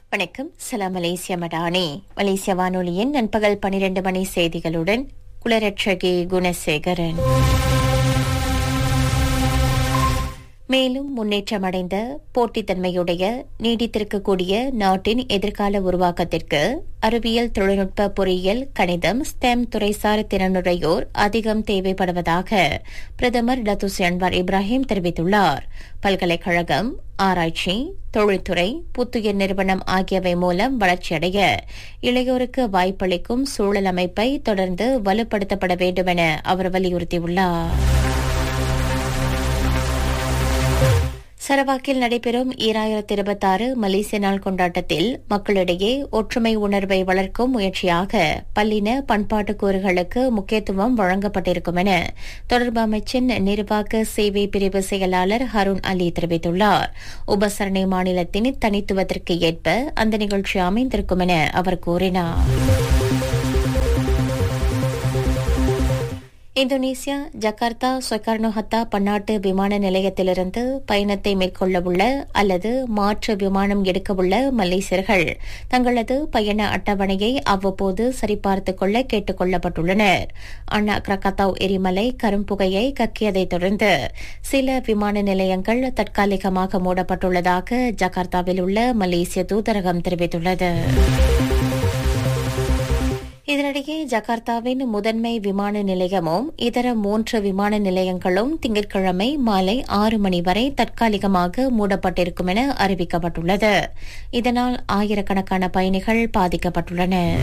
வணக்கம் சலாம் மலேசிய மடானி மலேசிய வானொலியின் நண்பகல் பனிரெண்டு மணி செய்திகளுடன் குளரட்சகி குணசேகரன் மேலும் முன்னேற்றமடைந்த போட்டித்தன்மையுடைய நீடித்திருக்கக்கூடிய நாட்டின் எதிர்கால உருவாக்கத்திற்கு அறிவியல் தொழில்நுட்ப பொறியியல் கணிதம் ஸ்டெம் துறைசார் திறனுடையோர் அதிகம் தேவைப்படுவதாக பிரதமர் டத்துஸ் அன்வார் இப்ராஹிம் தெரிவித்துள்ளார் பல்கலைக்கழகம் ஆராய்ச்சி தொழில்துறை புத்துயிர் நிறுவனம் ஆகியவை மூலம் வளர்ச்சியடைய இளையோருக்கு வாய்ப்பளிக்கும் சூழல் அமைப்பை தொடர்ந்து வலுப்படுத்தப்பட வேண்டும் என அவர் வலியுறுத்தியுள்ளார் சரவாக்கில் நடைபெறும் ஈராயிரத்தி இருபத்தாறு மலேசிய நாள் கொண்டாட்டத்தில் மக்களிடையே ஒற்றுமை உணர்வை வளர்க்கும் முயற்சியாக பல்லின பண்பாட்டு கூறுகளுக்கு முக்கியத்துவம் வழங்கப்பட்டிருக்கும் என தொடர்பு அமைச்சின் நிர்வாக சேவை பிரிவு செயலாளர் ஹருண் அலி தெரிவித்துள்ளார் உபசரணை மாநிலத்தின் தனித்துவத்திற்கு ஏற்ப அந்த நிகழ்ச்சி அமைந்திருக்கும் என அவர் கூறினார் இந்தோனேசியா ஜகார்த்தா சொக்கார்னோ ஹத்தா பன்னாட்டு விமான நிலையத்திலிருந்து பயணத்தை மேற்கொள்ளவுள்ள அல்லது மாற்று விமானம் எடுக்கவுள்ள மலேசியர்கள் தங்களது பயண அட்டவணையை அவ்வப்போது சரிபார்த்துக் கொள்ள கேட்டுக் கொள்ளப்பட்டுள்ளனர் அண்ணா கிரகத்தாவ் எரிமலை கரும்புகையை கக்கியதைத் தொடர்ந்து சில விமான நிலையங்கள் தற்காலிகமாக மூடப்பட்டுள்ளதாக ஜகார்த்தாவில் உள்ள மலேசிய தூதரகம் தெரிவித்துள்ளது இதனிடையே ஜகார்த்தாவின் முதன்மை விமான நிலையமும் இதர மூன்று விமான நிலையங்களும் திங்கட்கிழமை மாலை ஆறு மணி வரை தற்காலிகமாக மூடப்பட்டிருக்கும் என அறிவிக்கப்பட்டுள்ளது இதனால் ஆயிரக்கணக்கான பயணிகள் பாதிக்கப்பட்டுள்ளனர்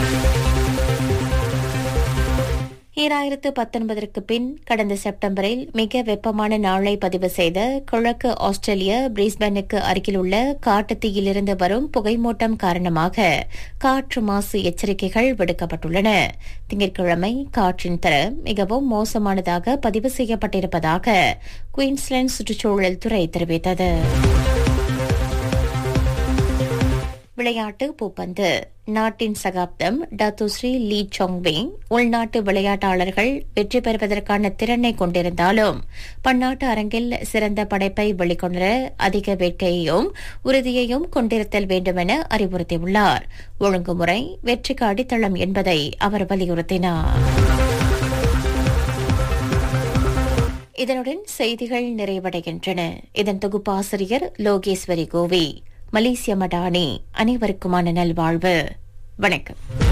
ஈராயிரத்து பத்தொன்பதற்கு பின் கடந்த செப்டம்பரில் மிக வெப்பமான நாளை பதிவு செய்த கிழக்கு ஆஸ்திரேலிய பிரிஸ்பனுக்கு அருகிலுள்ள காட்டுத்தீயிலிருந்து வரும் புகைமூட்டம் காரணமாக காற்று மாசு எச்சரிக்கைகள் விடுக்கப்பட்டுள்ளன திங்கட்கிழமை காற்றின் தரம் மிகவும் மோசமானதாக பதிவு செய்யப்பட்டிருப்பதாக குயின்ஸ்லாந்து சுற்றுச்சூழல் துறை தெரிவித்தது விளையாட்டு பூப்பந்து நாட்டின் சகாப்தம் டாத்துஸ்ரீ லீ சொங்விங் உள்நாட்டு விளையாட்டாளர்கள் வெற்றி பெறுவதற்கான திறனை கொண்டிருந்தாலும் பன்னாட்டு அரங்கில் சிறந்த படைப்பை வெளிக்கொணர அதிக வேட்கையையும் உறுதியையும் கொண்டிருத்தல் வேண்டும் என அறிவுறுத்தியுள்ளார் ஒழுங்குமுறை வெற்றிக்கு அடித்தளம் என்பதை அவர் வலியுறுத்தினார் இதனுடன் செய்திகள் நிறைவடைகின்றன இதன் தொகுப்பாசிரியர் லோகேஸ்வரி கோவி மலேசிய மடானி அனைவருக்குமான நல்வாழ்வு வணக்கம்